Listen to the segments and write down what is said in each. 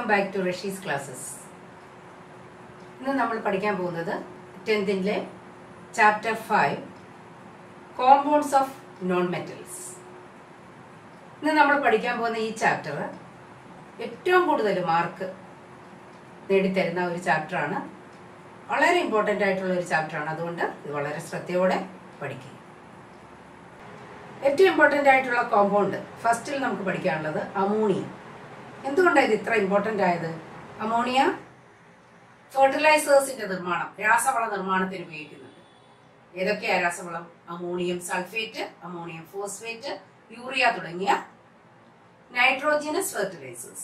Back to റഷീസ് classes ഇന്ന് നമ്മൾ പഠിക്കാൻ പോകുന്നത് ടെൻത്തിൻ്റെ chapter five compounds of non metals ഇന്ന് നമ്മൾ പഠിക്കാൻ പോകുന്ന ഈ ചാപ്റ്റർ ഏറ്റവും കൂടുതൽ മാർക്ക് നേടിത്തരുന്ന ഒരു ചാപ്റ്ററാണ് വളരെ ഇമ്പോർട്ടൻ്റ് ആയിട്ടുള്ള ഒരു ചാപ്റ്ററാണ് അതുകൊണ്ട് ഇത് വളരെ ശ്രദ്ധയോടെ പഠിക്കുക ഏറ്റവും ഇമ്പോർട്ടൻ്റ് ആയിട്ടുള്ള കോമ്പൗണ്ട് ഫസ്റ്റിൽ നമുക്ക് പഠിക്കാനുള്ളത് അമോണിയ എന്തുകൊണ്ടാണ് ഇത് ഇത്ര ഇമ്പോർട്ടൻ്റ് ആയത് അമോണിയ ഫെർട്ടിലൈസേഴ്സിന്റെ നിർമ്മാണം രാസവള നിർമ്മാണത്തിന് ഉപയോഗിക്കുന്നുണ്ട് ഏതൊക്കെയാ രാസവളം ammonium sulphate ammonium phosphate urea തുടങ്ങിയ നൈട്രോജനസ് ഫെർട്ടിലൈസേഴ്സ്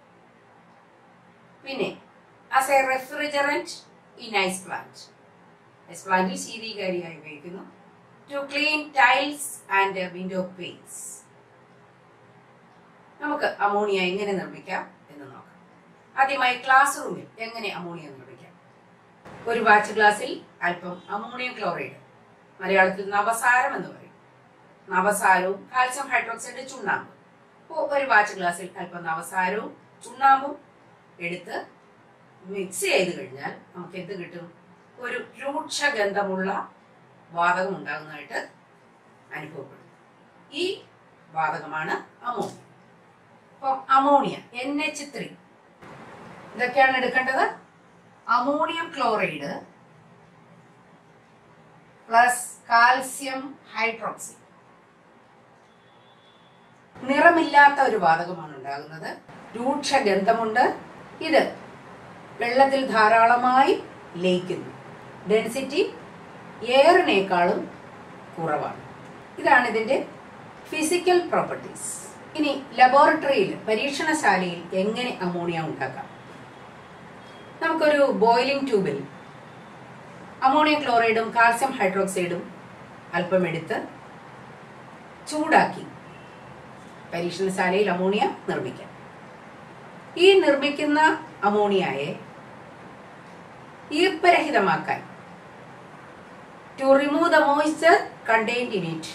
പിന്നെ as a refrigerant in ice plant ice പ്ലാന്റിൽ ശീതീകാരിയായി ഉപയോഗിക്കുന്നു to clean tiles and window panes നമുക്ക് അമോണിയ എങ്ങനെ നിർമ്മിക്കാം എന്ന് നോക്കാം ആദ്യമായി ക്ലാസ് റൂമിൽ എങ്ങനെ അമോണിയ നിർമ്മിക്കാം ഒരു വാച്ച് ഗ്ലാസ്സിൽ അല്പം അമോണിയം ക്ലോറൈഡ് മലയാളത്തിൽ നവസാരം എന്ന് പറയും നവസാരവും കാൽസ്യം ഹൈഡ്രോക്സൈഡ് ചുണ്ണാമ്പ് അപ്പോൾ ഒരു വാച്ച് ഗ്ലാസ്സിൽ അല്പം നവസാരവും ചുണ്ണാമ്പും എടുത്ത് മിക്സ് ചെയ്ത് കഴിഞ്ഞാൽ നമുക്ക് എന്ത് കിട്ടും ഒരു രൂക്ഷഗന്ധമുള്ള വാതകം ഉണ്ടാകുന്നതായിട്ട് അനുഭവപ്പെടും ഈ വാതകമാണ് അമോണിയ അപ്പം അമോണിയ എൻ എച്ച് ത്രീ ഇതൊക്കെയാണ് എടുക്കേണ്ടത് ammonium chloride plus calcium hydroxide നിറമില്ലാത്ത ഒരു വാതകമാണ് ഉണ്ടാകുന്നത് രൂക്ഷഗന്ധമുണ്ട് ഇത് വെള്ളത്തിൽ ധാരാളമായി ലയിക്കുന്നു ഡെൻസിറ്റി എയറിനേക്കാളും കുറവാണ് ഇതാണ് ഇതിന്റെ ഫിസിക്കൽ പ്രോപ്പർട്ടീസ് ഇനി ലബോറട്ടറിയിൽ പരീക്ഷണശാലയിൽ എങ്ങനെ അമോണിയ ഉണ്ടാക്കാം നമുക്കൊരു ബോയിലിംഗ് ട്യൂബിൽ അമോണിയം ക്ലോറൈഡും കാൽസ്യം ഹൈഡ്രോക്സൈഡും അല്പം എടുത്ത് ചൂടാക്കി പരീക്ഷണശാലയിൽ അമോണിയ നിർമ്മിക്കാം ഈ നിർമ്മിക്കുന്ന അമോണിയയെ ഈർപ്പരഹിതമാക്കാൻ to remove the moisture contained in it.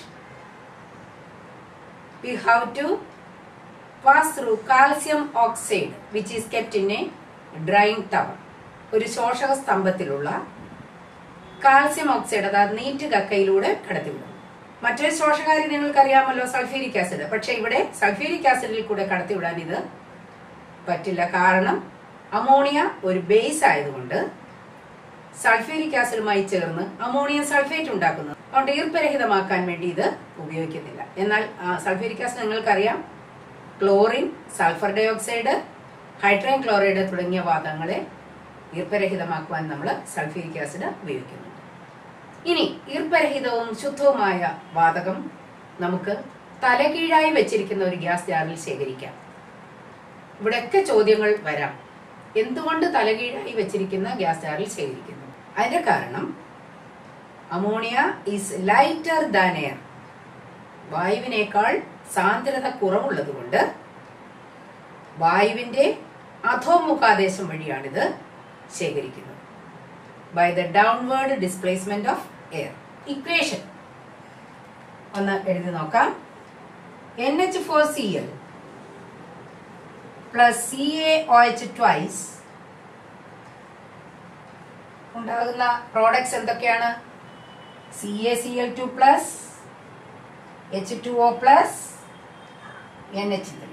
We have to pass through calcium oxide which is kept in a drying tower. ഒരു ശോഷക സ്തംഭത്തിലുള്ള കാൽസ്യം ഓക്സൈഡ് അതായത് നീറ്റ് കക്കയിലൂടെ കടത്തിവിടും മറ്റൊരു ശോഷകാരി നിങ്ങൾക്കറിയാമല്ലോ സൾഫ്യൂരിക് ആസിഡ് പക്ഷെ ഇവിടെ സൾഫ്യൂരിക് ആസിഡിൽ കൂടെ കടത്തിവിടാൻ ഇത് പറ്റില്ല കാരണം അമോണിയ ഒരു ബേസ് ആയതുകൊണ്ട് സൾഫ്യൂരിക് ആസിഡുമായി ചേർന്ന് അമോണിയം സൾഫേറ്റ് ഉണ്ടാക്കുന്നത് അതുകൊണ്ട് ഈർപ്പരഹിതമാക്കാൻ വേണ്ടി ഇത് ഉപയോഗിക്കുന്നില്ല എന്നാൽ സൾഫ്യൂരിക് ആസിഡ് നിങ്ങൾക്കറിയാം chlorine sulphur dioxide hydrogen chloride തുടങ്ങിയ വാതകങ്ങളെ ഈർപ്പരഹിതമാക്കുവാൻ നമ്മൾ സൾഫ്യൂരിക് ആസിഡ് ഉപയോഗിക്കുന്നുണ്ട് ഇനി ഈർപ്പരഹിതവും ശുദ്ധവുമായ വാതകം നമുക്ക് തലകീഴായി വെച്ചിരിക്കുന്ന ഒരു ഗ്യാസ് ജാറിൽ ശേഖരിക്കാം ഇവിടെയൊക്കെ ചോദ്യങ്ങൾ വരാം എന്തുകൊണ്ട് തലകീഴായി വെച്ചിരിക്കുന്ന ഗ്യാസ് ജാറിൽ ശേഖരിക്കുന്നു അതിന്റെ കാരണം ammonia is lighter than air വായുവിനേക്കാൾ സാന്ദ്രത കുറവുള്ളത് കൊണ്ട് വായുവിന്റെ അധോമുഖാദേശം വഴിയാണിത് ശേഖരിക്കുന്നത് by the downward displacement of air equation ഒന്ന് എഴുതി നോക്കാം N H four C L plus C A O H twice ഉണ്ടാകുന്ന പ്രോഡക്ട്സ് എന്തൊക്കെയാണ് C A C L two plus H two O plus N H three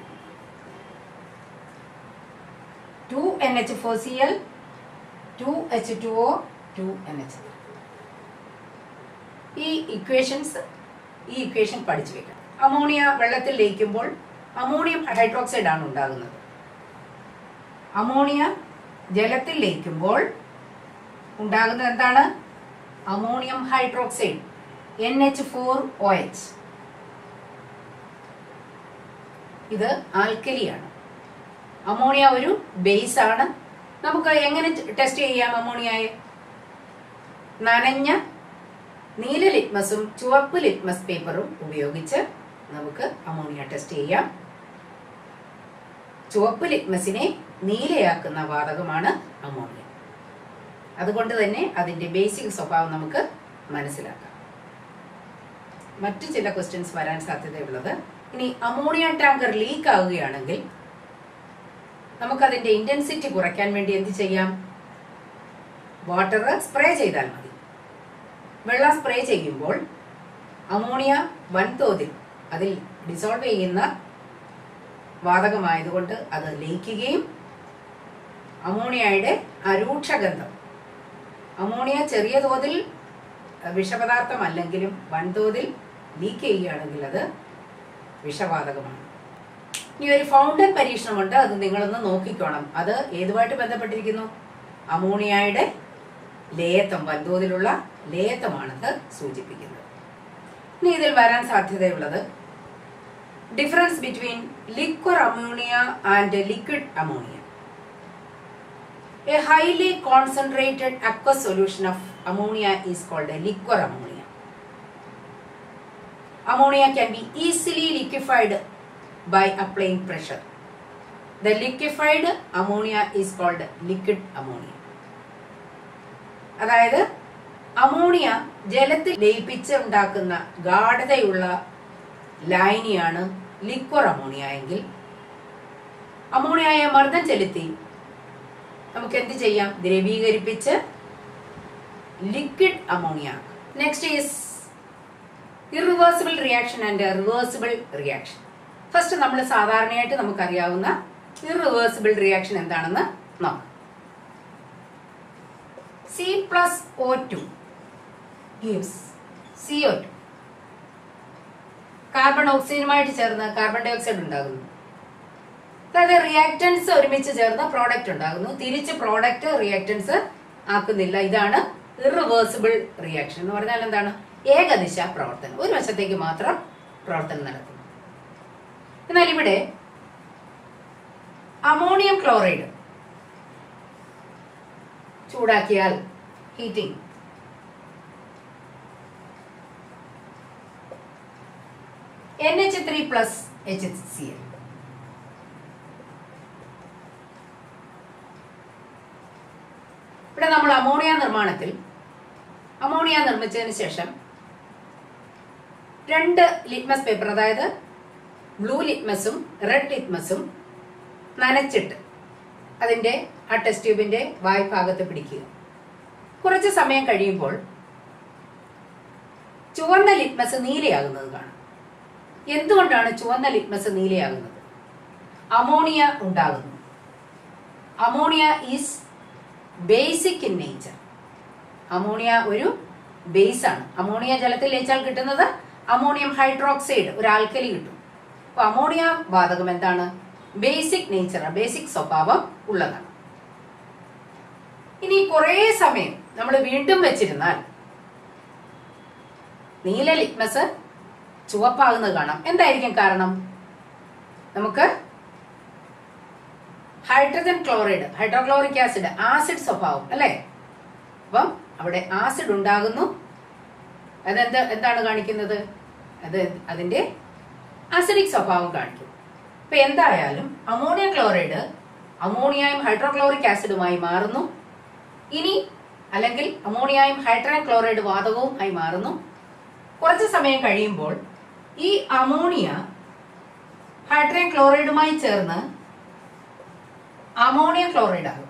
two N H four C L two H two O two N H three ഈ equations ഈ equation പഠിച്ചു വെക്കണം ammonia വെള്ളത്തിൽ ലയിക്കുമ്പോൾ ammonium hydroxide ആണ് ഉണ്ടാകുന്നത് ammonia ജലത്തിൽ ലയിക്കുമ്പോൾ ഉണ്ടാകുന്നത് എന്താണ് ammonium hydroxide N H four O H ഇത് ആൽക്കലിയാണ് അമോണിയ ഒരു ബേസ് ആണ് നമുക്ക് എങ്ങനെ ടെസ്റ്റ് ചെയ്യാം അമോണിയയെ നനഞ്ഞ നീല ലിറ്റ്മസും ചുവപ്പ് ലിറ്റ്മസ് പേപ്പറും ഉപയോഗിച്ച് നമുക്ക് അമോണിയ ടെസ്റ്റ് ചെയ്യാം ചുവപ്പ് ലിറ്റ്മസിനെ നീലയാക്കുന്ന വാതകമാണ് അമോണിയ അതുകൊണ്ട് തന്നെ അതിന്റെ ബേസിക് സ്വഭാവം നമുക്ക് മനസ്സിലാക്കാം മറ്റു ചില ക്വസ്റ്റ്യൻസ് വരാൻ സാധ്യതയുള്ളത് ഇനി അമോണിയ ടാങ്കർ ലീക്ക് ആവുകയാണെങ്കിൽ നമുക്കതിന്റെ ഇന്റൻസിറ്റി കുറയ്ക്കാൻ വേണ്ടി എന്ത് ചെയ്യാം വാട്ടർ സ്പ്രേ ചെയ്താൽ മതി വെള്ളം സ്പ്രേ ചെയ്യുമ്പോൾ അമോണിയ വൻതോതിൽ അതിൽ ഡിസോൾവ് ചെയ്യുന്ന വാതകമായതുകൊണ്ട് അത് ലയിക്കുകയും അമോണിയയുടെ അരൂക്ഷഗന്ധം അമോണിയ ചെറിയ തോതിൽ വിഷപദാർത്ഥമല്ലെങ്കിലും വൻതോതിൽ ലീക്ക് ചെയ്യുകയാണെങ്കിൽ അത് വിഷവാതകമാണ് ഇനി ഒരു ഫൗണ്ടൻ പരീക്ഷണമുണ്ട് അത് നിങ്ങളൊന്ന് നോക്കിക്കോണം അത് ഏതുമായിട്ട് ബന്ധപ്പെട്ടിരിക്കുന്നു അമോണിയയുടെ ലേയത്വം വൻതോതിലുള്ള ലേയത്വമാണത് സൂചിപ്പിക്കുന്നത് ഇനി ഇതിൽ വരാൻ സാധ്യതയുള്ളത് difference between liquor ammonia and liquid ammonia a highly concentrated aqueous solution of ammonia is called a liquor ammonia. Ammonia can be easily liquefied by applying pressure. The liquefied ammonia is called liquid ammonia. അതായത് ammonia ജലത്തിൽ ലയിപ്പിച്ച് ഉണ്ടാക്കുന്ന ഗാഠതയുള്ള ലായനിയാണ് liquor ammonia എങ്കിൽ അമോണിയയെ മർദ്ദം ചെലുത്തി നമുക്ക് എന്ത് ചെയ്യാം ദ്രവീകരിപ്പിച്ച് liquid ammonia next is irreversible reaction and reversible reaction first നമ്മൾ സാധാരണയായിട്ട് നമുക്കറിയാവുന്ന ഇറിവേഴ്സിബിൾ റിയാക്ഷൻ എന്താണെന്ന് നോക്കാം C plus O two gives C O two carbon ഓക്സിജനുമായിട്ട് ചേർന്ന് കാർബൺ ഡൈ ഓക്സൈഡ് ഉണ്ടാകുന്നു അതായത് റിയാക്ടൻസ് ഒരുമിച്ച് ചേർന്ന് പ്രോഡക്റ്റ് ഉണ്ടാകുന്നു തിരിച്ച് പ്രോഡക്റ്റ് റിയാക്ടൻസ് ആക്കുന്നില്ല ഇതാണ് ഇറിവേഴ്സിബിൾ റിയാക്ഷൻ എന്ന് പറഞ്ഞാൽ എന്താണ് ഏകദിശ പ്രവർത്തനം ഒരു വശത്തേക്ക് മാത്രം പ്രവർത്തനം നടക്കുന്നു എന്നാൽ ഇവിടെ അമോണിയം ക്ലോറൈഡ് ചൂടാക്കിയാൽ heating N H three plus H C L ഇവിടെ നമ്മൾ അമോണിയ നിർമ്മാണത്തിൽ അമോണിയ നിർമ്മിച്ചതിന് ശേഷം രണ്ട് ലിറ്റ്മസ് പേപ്പർ അതായത് ബ്ലൂ ലിറ്റ്മസും റെഡ് ലിറ്റ്മസും നനച്ചിട്ട് അതിന്റെ ആ ടെസ്റ്റ് ട്യൂബിന്റെ വായ്ഭാഗത്ത് പിടിക്കുക കുറച്ച് സമയം കഴിയുമ്പോൾ ചുവന്ന ലിറ്റ്മസ് നീലയാകുന്നത് കാണാം എന്തുകൊണ്ടാണ് ചുവന്ന ലിറ്റ്മസ് നീലയാകുന്നത് അമോണിയ ഉണ്ടാകുന്നു ammonia is basic in nature ammonia ഒരു ബേസ് ആണ് അമോണിയ ജലത്തിൽ ലയിച്ചാൽ കിട്ടുന്നത് അമോണിയം ഹൈഡ്രോക്സൈഡ് ഒരു ആൽക്കലി കിട്ടും അപ്പൊ അമോണിയ വാതകം എന്താണ് ബേസിക് നേച്ചർ ബേസിക് സ്വഭാവം ഉള്ളതാണ് ഇനി കുറേ സമയം നമ്മൾ വീണ്ടും വെച്ചിരുന്നാൽ നീല ലിറ്റ്മസ് ചുവപ്പാകുന്നത് കാണാം എന്തായിരിക്കും കാരണം നമുക്ക് hydrogen chloride hydrochloric acid acid സ്വഭാവം അല്ലെ അപ്പം അവിടെ ആസിഡ് ഉണ്ടാകുന്നു അതെന്ത് എന്താണ് കാണിക്കുന്നത് അത് അതിന്റെ ആസിഡിക് സ്വഭാവം കാണിക്കും ഇപ്പൊ എന്തായാലും അമോണിയ ക്ലോറൈഡ് അമോണിയയും ഹൈഡ്രോക്ലോറിക് ആസിഡുമായി മാറുന്നു ഇനി അല്ലെങ്കിൽ അമോണിയയും ഹൈഡ്രജൻ ക്ലോറൈഡ് വാതകവും ആയി മാറുന്നു കുറച്ച് സമയം കഴിയുമ്പോൾ ഈ അമോണിയ ഹൈഡ്രജൻ ക്ലോറൈഡുമായി ചേർന്ന് അമോണിയ ക്ലോറൈഡ് ആകും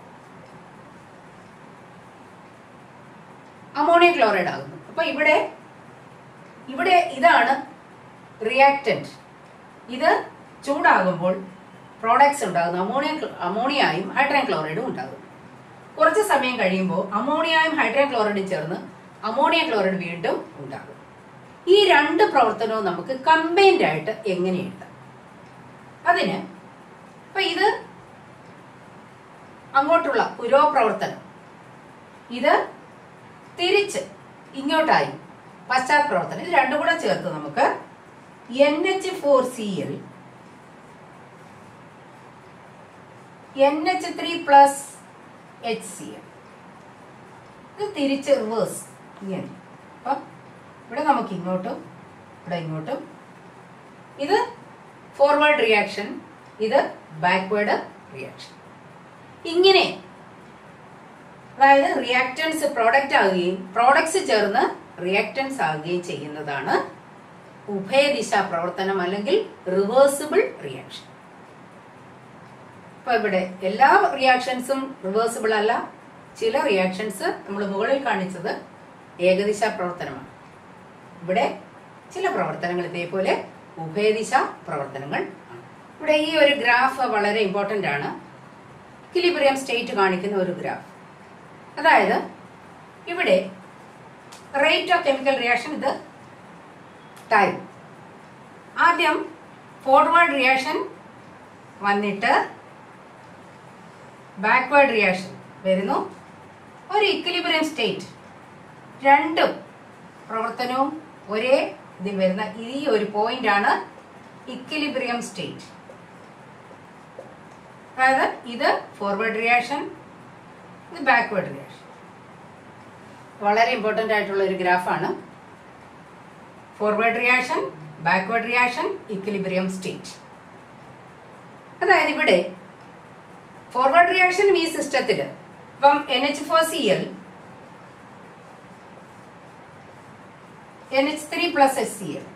അമോണിയ ക്ലോറൈഡ് ആകുന്നു അപ്പൊ ഇവിടെ ഇവിടെ ഇതാണ് റിയാക്ടന്റ് ഇത് ചൂടാകുമ്പോൾ പ്രോഡക്ട്സ് ഉണ്ടാകുന്നു അമോണിയ അമോണിയായും ഹൈഡ്രജൻ ക്ലോറൈഡും ഉണ്ടാകും കുറച്ച് സമയം കഴിയുമ്പോൾ അമോണിയായും ഹൈഡ്രജൻ ക്ലോറൈഡും ചേർന്ന് അമോണിയ ക്ലോറൈഡ് വീണ്ടും ഉണ്ടാകും ഈ രണ്ട് പ്രവർത്തനവും നമുക്ക് കമ്പൈൻഡ് ആയിട്ട് എങ്ങനെ എഴുതാം അതിന് ഇപ്പൊ ഇത് അങ്ങോട്ടുള്ള പുരോപ്രവർത്തനം ഇത് തിരിച്ച് ഇങ്ങോട്ടായി പശ്ചാത്ത പ്രവർത്തനം ഇത് രണ്ടും കൂടെ ചേർത്ത് നമുക്ക് N H four C L N H three plus H C L ഇത് തിരിച്ച് റിവേഴ്സ് ഇങ്ങനെ അപ്പം ഇവിടെ നമുക്ക് ഇങ്ങോട്ടും ഇവിടെ ഇങ്ങോട്ടും ഇത് ഫോർവേഡ് റിയാക്ഷൻ ഇത് ബാക്ക്വേർഡ് റിയാക്ഷൻ ഇങ്ങനെ അതായത് റിയാക്ടൻസ് പ്രോഡക്റ്റ് ആകുകയും പ്രോഡക്ട്സ് ചേർന്ന് റിയാക്ടൻസ് ആകുകയും ചെയ്യുന്നതാണ് ഉഭയദിശ പ്രവർത്തനം അല്ലെങ്കിൽ റിവേഴ്സിബിൾ റിയാക്ഷൻ ഇപ്പൊ ഇവിടെ എല്ലാ റിയാക്ഷൻസും റിവേഴ്സിബിൾ അല്ല ചില റിയാക്ഷൻസ് നമ്മൾ മുകളിൽ കാണിച്ചത് ഏകദിശ പ്രവർത്തനമാണ് ഇവിടെ ചില പ്രവർത്തനങ്ങൾ ഇതേപോലെ ഉഭയദിശ പ്രവർത്തനങ്ങൾ ആണ്. ഇവിടെ ഈ ഒരു ഗ്രാഫ് വളരെ ഇമ്പോർട്ടന്റ് ആണ് ഇക്വിലിബ്രിയം സ്റ്റേറ്റ് കാണിക്കുന്ന ഒരു ഗ്രാഫ് അതായത് ഇവിടെ റേറ്റ് ഓഫ് കെമിക്കൽ റിയാക്ഷൻ ഇത് ടൈം ആദ്യം ഫോർവേഡ് റിയാക്ഷൻ വന്നിട്ട് ബാക്ക്വേർഡ് റിയാക്ഷൻ വരുന്നു ഒരു ഇക്വിലിബ്രിയം സ്റ്റേറ്റ് രണ്ടും പ്രവർത്തനവും ഒരേ ഇതിൽ വരുന്ന ഈ ഒരു പോയിന്റ് ആണ് ഇക്വിലിബ്രിയം സ്റ്റേറ്റ് അതായത് ഇത് ഫോർവേഡ് റിയാക്ഷൻ ഇത് ബാക്ക്വേർഡ് റിയാക്ഷൻ വളരെ ഇമ്പോർട്ടന്റ് ആയിട്ടുള്ള ഒരു ഗ്രാഫാണ് forward reaction backward reaction equilibrium state അതായത് ഇവിടെ ഫോർവേഡ് റിയാക്ഷൻ ഈ സിസ്റ്റത്തിൽ ഇപ്പം N H four C L N H three plus S C L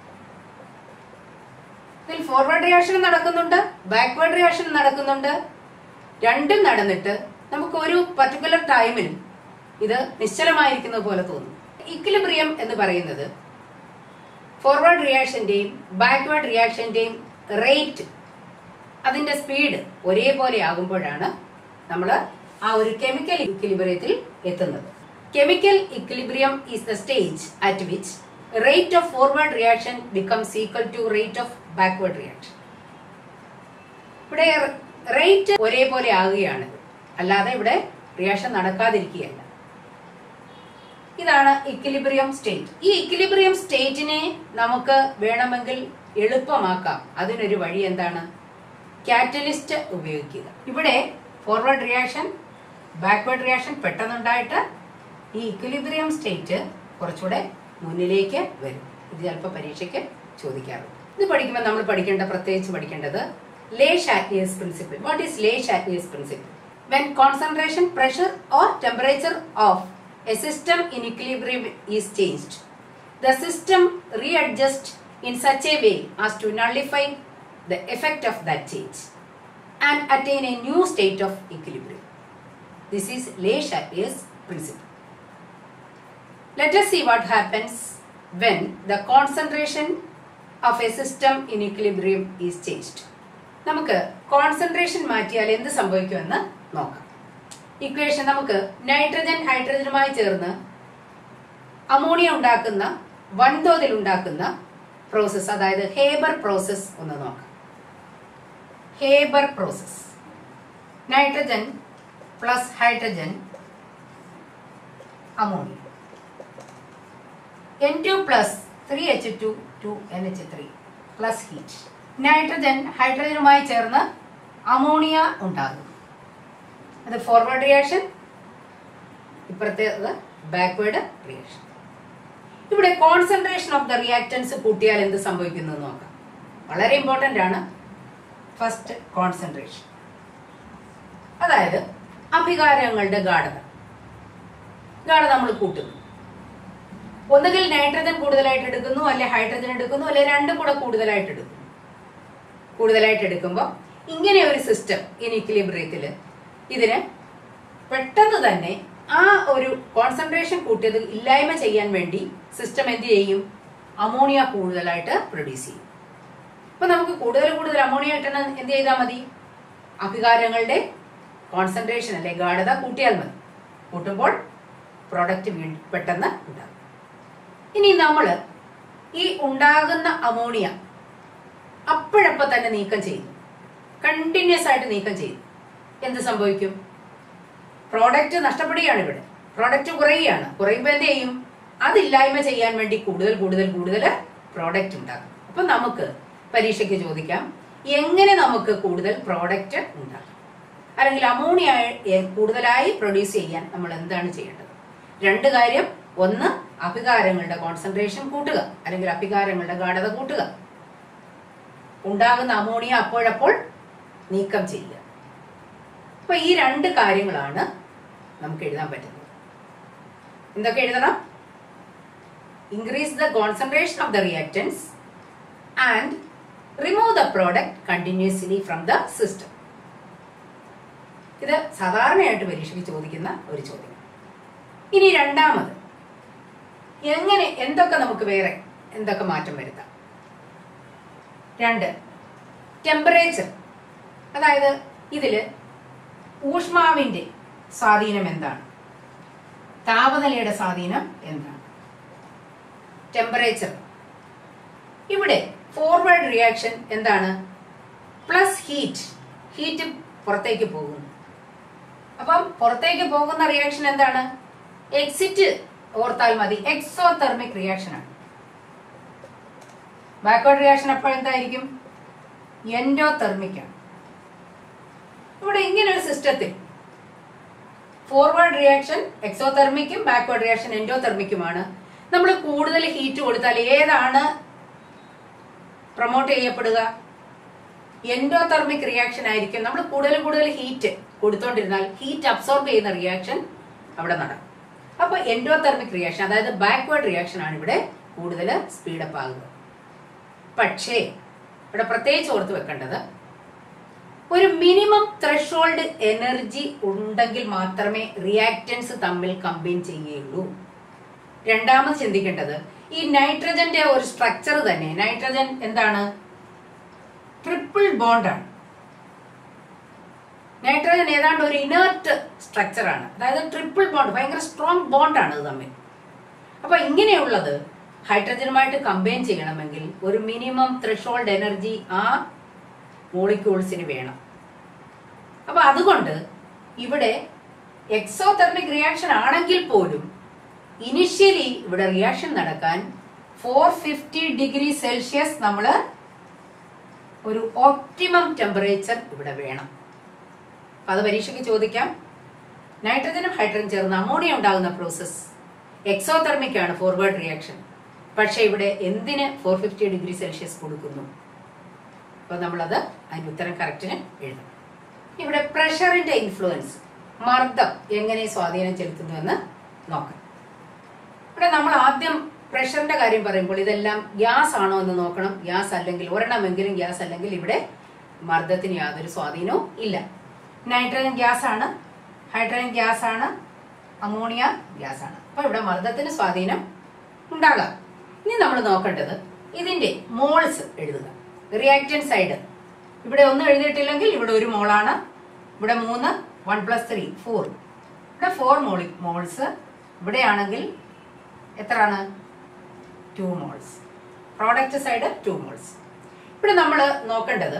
ഇതിൽ ഫോർവേഡ് റിയാക്ഷൻ നടക്കുന്നുണ്ട് ബാക്ക്വേർഡ് റിയാക്ഷൻ നടക്കുന്നുണ്ട് രണ്ടും നടന്നിട്ട് നമുക്ക് ഒരു പർട്ടിക്കുലർ ടൈമിൽ ഇത് നിശ്ചലമായിരിക്കുന്നത് പോലെ തോന്നും ഇക്വിലിബ്രിയം എന്ന് പറയുന്നത് ഫോർവേഡ് റിയാക്ഷന്റെയും ബാക്ക്വേർഡ് റിയാക്ഷന്റെയും റേറ്റ് അതിന്റെ സ്പീഡ് ഒരേപോലെ ആകുമ്പോഴാണ് നമ്മൾ ആ ഒരു കെമിക്കൽ ഇക്വിലിബ്രിയത്തിൽ എത്തുന്നത് chemical equilibrium is the stage at which rate of forward reaction becomes equal to rate of backward reaction ഇവിടെ റേറ്റ് ഒരേപോലെ ആകുകയാണ് അല്ലാതെ ഇവിടെ റിയാക്ഷൻ നടക്കാതിരിക്കുകയല്ല ഇതാണ് ഇക്വിലിബ്രിയം സ്റ്റേറ്റ് ഈ ഇക്വിലിബ്രിയം സ്റ്റേറ്റിനെ നമുക്ക് വേണമെങ്കിൽ എളുപ്പമാക്കാം അതിനൊരു വഴി എന്താണ് കാറ്റലിസ്റ്റ് ഉപയോഗിക്കുക ഇവിടെ ഫോർവേഡ് റിയാക്ഷൻ ബാക്ക്വേർഡ് റിയാക്ഷൻ പെട്ടെന്നുണ്ടായിട്ട് ഈ ഇക്വിലിബ്രിയം സ്റ്റേറ്റ് കുറച്ചുകൂടെ മുന്നിലേക്ക് വരും ഇത് ചിലപ്പോൾ പരീക്ഷയ്ക്ക് ചോദിക്കാറുണ്ട് ഇത് പഠിക്കുമ്പോൾ നമ്മൾ പഠിക്കേണ്ട പ്രത്യേകിച്ച് പഠിക്കേണ്ടത് Le Chatelier's principle what is Le Chatelier's principle when concentration pressure or temperature of a system in equilibrium is changed the system readjust in such a way as to nullify the effect of that change and attain a new state of equilibrium. This is Le Chatelier's principle. Let us see what happens when the concentration of a system in equilibrium is changed. നമുക്ക് concentration മാറ്റിയാൽ എന്ത് സംഭവിക്കുമെന്ന് നോക്കാം equation നമുക്ക് nitrogen ഹൈഡ്രജനുമായി ചേർന്ന് ammonia ഉണ്ടാക്കുന്ന വൻതോതിൽ ഉണ്ടാക്കുന്ന പ്രോസസ് അതായത് ഹേബർ പ്രോസസ് ഒന്ന് നോക്കാം Haber process nitrogen plus hydrogen ammonia N two plus three H two two N H three plus heat nitrogen ഹൈഡ്രജനുമായി ചേർന്ന് അമോണിയ ഉണ്ടാകും അത് ഫോർവേഡ് റിയാക്ഷൻ ഇപ്പുറത്തേത് ബാക്ക്വേർഡ് റിയാക്ഷൻ ഇവിടെ കോൺസെൻട്രേഷൻ ഓഫ് ദ റിയാക്ടൻസ് കൂട്ടിയാൽ എന്ത് സംഭവിക്കുന്നു എന്ന് നോക്കാം വളരെ ഇമ്പോർട്ടന്റ് ആണ് ഫസ്റ്റ് കോൺസെൻട്രേഷൻ അതായത് അഭികാരങ്ങളുടെ ഗാഠത ഗാഠത നമ്മൾ കൂട്ടുന്നു ഒന്നുകിൽ നൈട്രജൻ കൂടുതലായിട്ട് എടുക്കുന്നു അല്ലെ ഹൈഡ്രജൻ എടുക്കുന്നു അല്ലെ രണ്ടും കൂടെ കൂടുതലായിട്ട് എടുക്കുന്നു കൂടുതലായിട്ട് എടുക്കുമ്പോൾ ഇങ്ങനെ ഒരു സിസ്റ്റം ഇൻ ഇക്വിലിബ്രിയത്തിൽ ഇതിന് പെട്ടെന്ന് തന്നെ ആ ഒരു കോൺസെൻട്രേഷൻ കൂട്ടിയത് ഇല്ലായ്മ ചെയ്യാൻ വേണ്ടി സിസ്റ്റം എന്ത് ചെയ്യും അമോണിയ കൂടുതലായിട്ട് പ്രൊഡ്യൂസ് ചെയ്യും അപ്പൊ നമുക്ക് കൂടുതൽ കൂടുതൽ അമോണിയ കിട്ടണം എന്ത് ചെയ്താൽ മതി അഭികാരങ്ങളുടെ കോൺസെൻട്രേഷൻ അല്ലെ ഗാഠത കൂട്ടിയാൽ മതി കൂട്ടുമ്പോൾ പ്രോഡക്റ്റ് പെട്ടെന്ന് ഉണ്ടാകും ഇനി നമ്മൾ ഈ ഉണ്ടാകുന്ന അമോണിയ അപ്പോഴപ്പോൾ തന്നെ നീക്കം ചെയ്യും കണ്ടിന്യൂസ് ആയിട്ട് നീക്കം ചെയ്യും എന്ത് സംഭവിക്കും പ്രോഡക്റ്റ് നഷ്ടപ്പെടുകയാണ് ഇവിടെ പ്രോഡക്റ്റ് കുറയുകയാണ് കുറയുമ്പോൾ എന്ത് ചെയ്യും അതില്ലായ്മ ചെയ്യാൻ വേണ്ടി കൂടുതൽ കൂടുതൽ കൂടുതൽ പ്രോഡക്റ്റ് ഉണ്ടാകും അപ്പൊ നമുക്ക് പരീക്ഷയ്ക്ക് ചോദിക്കാം എങ്ങനെ നമുക്ക് കൂടുതൽ പ്രോഡക്റ്റ് ഉണ്ടാകും അല്ലെങ്കിൽ അമോണിയ കൂടുതലായി പ്രൊഡ്യൂസ് ചെയ്യാൻ നമ്മൾ എന്താണ് ചെയ്യേണ്ടത് രണ്ട് കാര്യം ഒന്ന് അഭികാരങ്ങളുടെ കോൺസെൻട്രേഷൻ കൂട്ടുക അല്ലെങ്കിൽ അഭികാരങ്ങളുടെ ഗാഠത കൂട്ടുക ഉണ്ടാകുന്ന അമോണിയ അപ്പോഴപ്പോൾ നീക്കം ചെയ്യുക അപ്പൊ ഈ രണ്ട് കാര്യങ്ങളാണ് നമുക്ക് എഴുതാൻ പറ്റുന്നത് എന്തൊക്കെ എഴുതണം increase the concentration of the reactants and remove the product continuously from the system ഇത് സാധാരണയായിട്ട് പരീക്ഷയ്ക്ക് ചോദിക്കുന്ന ഒരു ചോദ്യം ഇനി രണ്ടാമത് എങ്ങനെ എന്തൊക്കെ നമുക്ക് വേറെ എന്തൊക്കെ മാറ്റം വരുത്താം രണ്ട് ടെമ്പറേച്ചർ അതായത് ഇതില് ഊഷ്മാവിന്റെ സ്വാധീനം എന്താണ് താപനിലയുടെ സ്വാധീനം എന്താണ് ടെമ്പറേച്ചർ ഇവിടെ ഫോർവേഡ് റിയാക്ഷൻ എന്താണ് പ്ലസ് ഹീറ്റ് ഹീറ്റ് പുറത്തേക്ക് പോകുന്നു അപ്പം പുറത്തേക്ക് പോകുന്ന റിയാക്ഷൻ എന്താണ് എക്സിറ്റ് ഓർത്താൽ മതി എക്സോതെർമിക് റിയാക്ഷൻ ആണ് ബാക്ക്വേർഡ് റിയാക്ഷൻ അപ്പോൾ എന്തായിരിക്കും എൻഡോതെർമിക് ആണ് ഇവിടെ ഇങ്ങനെ ഒരു സിസ്റ്റത്തിൽ ഫോർവേഡ് റിയാക്ഷൻ എക്സോതെർമിക്കും ബാക്ക്വേർഡ് റിയാക്ഷൻ എൻഡോതെർമിക്കുമാണ് നമ്മൾ കൂടുതൽ ഹീറ്റ് കൊടുത്താൽ ഏതാണ് പ്രൊമോട്ട് ചെയ്യപ്പെടുക എൻഡോതെർമിക് റിയാക്ഷൻ ആയിരിക്കും നമ്മൾ കൂടുതൽ കൂടുതൽ ഹീറ്റ് കൊടുത്തോണ്ടിരുന്നാൽ ഹീറ്റ് അബ്സോർബ് ചെയ്യുന്ന റിയാക്ഷൻ അവിടെ നടക്കും അപ്പൊ എൻഡോതെർമിക് റിയാക്ഷൻ അതായത് ബാക്ക്വേർഡ് റിയാക്ഷൻ ആണ് ഇവിടെ കൂടുതൽ സ്പീഡപ്പ് ആകുക പക്ഷേ ഇവിടെ പ്രത്യേകിച്ച് ഓർത്ത് വെക്കേണ്ടത് ഒരു മിനിമം ത്രഷോൾഡ് എനർജി ഉണ്ടെങ്കിൽ മാത്രമേ റിയാക്റ്റൻസ് തമ്മിൽ കമ്പൈൻ ചെയ്യുകയുള്ളൂ രണ്ടാമത് ചിന്തിക്കേണ്ടത് ഈ നൈട്രജന്റെ ഒരു സ്ട്രക്ചർ തന്നെ നൈട്രജൻ എന്താണ് ട്രിപ്പിൾ ബോണ്ടാണ് നൈട്രജൻ ഏതാണ്ട് ഒരു ഇനേർട്ട് സ്ട്രക്ചർ ആണ് അതായത് ട്രിപ്പിൾ ബോണ്ട് ഭയങ്കര സ്ട്രോങ് ബോണ്ടാണ് ഇത് തമ്മിൽ അപ്പൊ ഇങ്ങനെയുള്ളത് ഹൈഡ്രജനുമായിട്ട് കമ്പൈൻ ചെയ്യണമെങ്കിൽ ഒരു മിനിമം ത്രഷോൾഡ് എനർജി ആ മോളിക്യൂൾസിന് വേണം അപ്പൊ അതുകൊണ്ട് ഇവിടെ എക്സോതെർമിക് റിയാക്ഷൻ ആണെങ്കിൽ പോലും ഇനിഷ്യലി ഇവിടെ റിയാക്ഷൻ നടക്കാൻ ഫോർ ഫിഫ്റ്റി ഡിഗ്രി സെൽഷ്യസ് നമ്മൾ ഒരു ഓപ്റ്റിമം ടെമ്പറേച്ചർ ഇവിടെ വേണം അപ്പൊ അത് പരീക്ഷയ്ക്ക് ചോദിക്കാം നൈട്രജനും ഹൈഡ്രജൻ ചേർന്ന് അമോണിയ ഉണ്ടാകുന്ന പ്രോസസ് എക്സോതെർമിക് ആണ് ഫോർവേഡ് റിയാക്ഷൻ പക്ഷെ ഇവിടെ എന്തിന് ഫോർ ഫിഫ്റ്റി ഡിഗ്രി സെൽഷ്യസ് കൊടുക്കുന്നു അപ്പൊ നമ്മളത് അതിന്റെ ഉത്തരം കറക്റ്റിന് എഴുതണം ഇവിടെ പ്രഷറിന്റെ ഇൻഫ്ലുവൻസ് മർദ്ദം എങ്ങനെ സ്വാധീനം ചെലുത്തുന്നു എന്ന് നോക്കാം ഇവിടെ നമ്മൾ ആദ്യം പ്രഷറിന്റെ കാര്യം പറയുമ്പോൾ ഇതെല്ലാം ഗ്യാസ് ആണോ എന്ന് നോക്കണം ഗ്യാസ് അല്ലെങ്കിൽ ഒരെണ്ണമെങ്കിലും ഗ്യാസ് അല്ലെങ്കിൽ ഇവിടെ മർദ്ദത്തിന് യാതൊരു സ്വാധീനവും ഇല്ല നൈട്രജൻ ഗ്യാസ് ആണ് ഹൈഡ്രജൻ ഗ്യാസ് ആണ് അമോണിയ ഗ്യാസ് ആണ് അപ്പൊ ഇവിടെ മർദ്ദത്തിന് സ്വാധീനം ഉണ്ടാകാം ഇനി നമ്മൾ നോക്കേണ്ടത് ഇതിന്റെ മോൾസ് എഴുതുക റിയാക്റ്റൻ സൈഡ് ഇവിടെ ഒന്നും എഴുതിയിട്ടില്ലെങ്കിൽ ഇവിടെ ഒരു മോളാണ് ഇവിടെ മൂന്ന് വൺ പ്ലസ് ത്രീ ഫോർ ഇവിടെ ഫോർ മോളി മോൾസ് ഇവിടെയാണെങ്കിൽ എത്രയാണ് two moles product side two moles ഇവിടെ നമ്മൾ നോക്കേണ്ടത്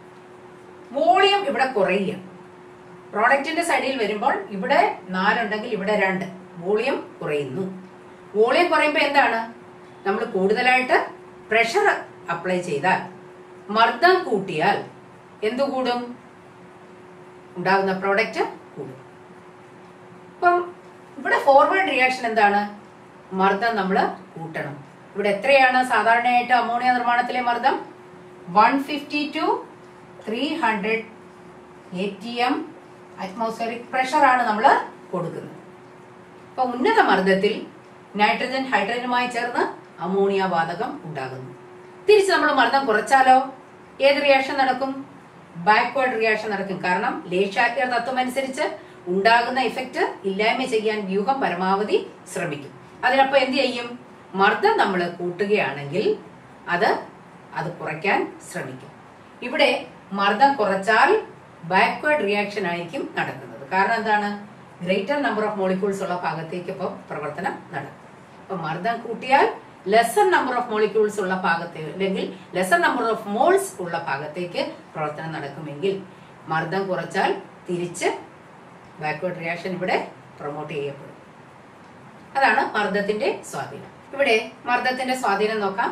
വോളിയം ഇവിടെ കുറയുക പ്രോഡക്റ്റിന്റെ സൈഡിൽ വരുമ്പോൾ ഇവിടെ നാലുണ്ടെങ്കിൽ ഇവിടെ രണ്ട് വോളിയം കുറയുന്നു വോളിയം കുറയുമ്പോൾ എന്താണ് നമ്മൾ കൂടുതലായിട്ട് പ്രഷർ അപ്ലൈ ചെയ്താൽ മർദ്ദം കൂട്ടിയാൽ എന്തു കൂടും ഉണ്ടാകുന്ന പ്രോഡക്റ്റ് കൂടും അപ്പം ഇവിടെ ഫോർവേഡ് റിയാക്ഷൻ എന്താണ് മർദ്ദം നമ്മൾ കൂട്ടണം ഇവിടെ എത്രയാണ് സാധാരണയായിട്ട് അമോണിയ നിർമ്മാണത്തിലെ മർദ്ദം one fifty to three hundred A T M atmospheric pressure ആണ് നമ്മൾ കൊടുക്കുന്നത് അപ്പൊ ഉന്നത മർദ്ദത്തിൽ നൈട്രജൻ ഹൈഡ്രജനുമായി ചേർന്ന് അമോണിയ വാതകം ഉണ്ടാകുന്നു തിരിച്ച് നമ്മൾ മർദ്ദം കുറച്ചാലോ ഏത് റിയാക്ഷൻ നടക്കും ബാക്ക്വേർഡ് റിയാക്ഷൻ നടക്കും കാരണം ലേഷാക്യർ തത്വം അനുസരിച്ച് ഉണ്ടാകുന്ന ഇഫക്റ്റ് ഇല്ലായ്മ ചെയ്യാൻ വ്യൂഹം പരമാവധി ശ്രമിക്കും അതിനപ്പോ എന്ത് ചെയ്യും മർദ്ദം നമ്മൾ കൂട്ടുകയാണെങ്കിൽ അത് അത് കുറയ്ക്കാൻ ശ്രമിക്കും ഇവിടെ മർദ്ദം കുറച്ചാൽ ബാക്ക്വേർഡ് റിയാക്ഷൻ ആയിരിക്കും നടക്കുന്നത് കാരണം എന്താണ് ഗ്രേറ്റർ നമ്പർ ഓഫ് മോളിക്യൂൾസ് ഉള്ള ഭാഗത്തേക്ക് ഇപ്പോൾ പ്രവർത്തനം നടക്കും അപ്പൊ മർദ്ദം കൂട്ടിയാൽ ലെസർ നമ്പർ ഓഫ് മോളിക്യൂൾസ് ഉള്ള ഭാഗത്തേക്ക് അല്ലെങ്കിൽ ലെസർ നമ്പർ ഓഫ് മോൾസ് ഉള്ള ഭാഗത്തേക്ക് പ്രവർത്തനം നടക്കുമെങ്കിൽ മർദ്ദം കുറച്ചാൽ തിരിച്ച് ബാക്ക്വേർഡ് റിയാക്ഷൻ ഇവിടെ പ്രൊമോട്ട് ചെയ്യപ്പെടും അതാണ് മർദ്ദത്തിന്റെ സ്വാധീനം ഇവിടെ മർദ്ദത്തിന്റെ സ്വാധീനം നോക്കാം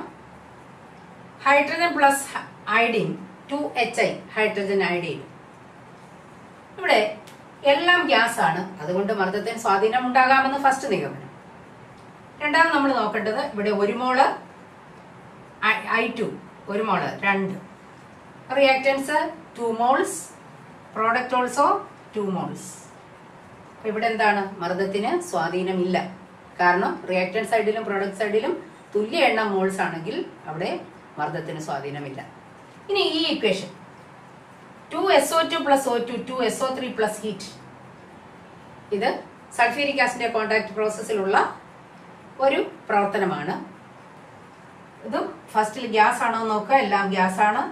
hydrogen plus iodine two H I hydrogen iodine ഇവിടെ എല്ലാം ഗ്യാസ് ആണ് അതുകൊണ്ട് മർദ്ദത്തിന് സ്വാധീനം ഉണ്ടാകാമെന്ന് ഫസ്റ്റ് നിഗമനം രണ്ടാമത് നമ്മൾ നോക്കേണ്ടത് ഇവിടെ ഒരു മോള് ഐ ടു ഒരു മോള് രണ്ട് reactants two moles product also two moles ഇവിടെ എന്താണ് മർദ്ദത്തിന് സ്വാധീനമില്ല കാരണം റിയാക്ടൻ സൈഡിലും പ്രൊഡക്റ്റ് സൈഡിലും തുല്യ എണ്ണം മോൾസ് ആണെങ്കിൽ അവിടെ മർദ്ദത്തിന് സ്വാധീനമില്ല ഇനി ഈ equation two S O two plus O two two S O three plus heat ഇത് സൾഫ്യൂരിക് ആസിഡിന്റെ കോണ്ടാക്ട് പ്രോസസ്സിലുള്ള ഒരു പ്രവർത്തനമാണ് ഇതും ഫസ്റ്റിൽ ഗ്യാസ് ആണോ എന്ന് നോക്കുക എല്ലാം ഗ്യാസ് ആണ്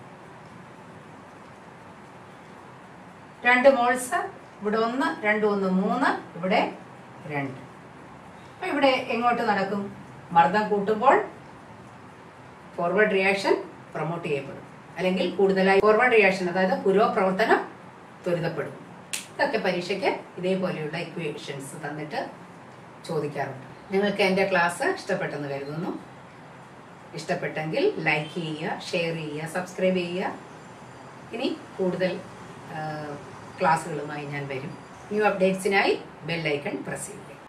രണ്ട് മോൾസ് ഇവിടെ ഒന്ന് രണ്ട് ഒന്ന് മൂന്ന് ഇവിടെ രണ്ട് അപ്പൊ ഇവിടെ എങ്ങോട്ട് നടക്കും മർദ്ദം കൂട്ടുമ്പോൾ ഫോർവേഡ് റിയാക്ഷൻ പ്രൊമോട്ട് ചെയ്യപ്പെടും അല്ലെങ്കിൽ കൂടുതലായി ഫോർവേഡ് റിയാക്ഷൻ അതായത് പുരോപ്രവർത്തനം ത്വരിതപ്പെടും ഇതൊക്കെ പരീക്ഷയ്ക്ക് ഇതേപോലെയുള്ള ഇക്വേഷൻസ് തന്നിട്ട് ചോദിക്കാറുണ്ട് നിങ്ങൾക്ക് എൻ്റെ ക്ലാസ് ഇഷ്ടപ്പെട്ടെന്ന് കരുതുന്നു ഇഷ്ടപ്പെട്ടെങ്കിൽ ലൈക്ക് ചെയ്യുക ഷെയർ ചെയ്യുക സബ്സ്ക്രൈബ് ചെയ്യുക ഇനി കൂടുതൽ ആ, ക്ലാസ്സുകളുമായി ഞാൻ വരും ന്യൂ അപ്ഡേറ്റ്സിനായി ബെൽ ഐക്കൺ പ്രസ് ചെയ്യുക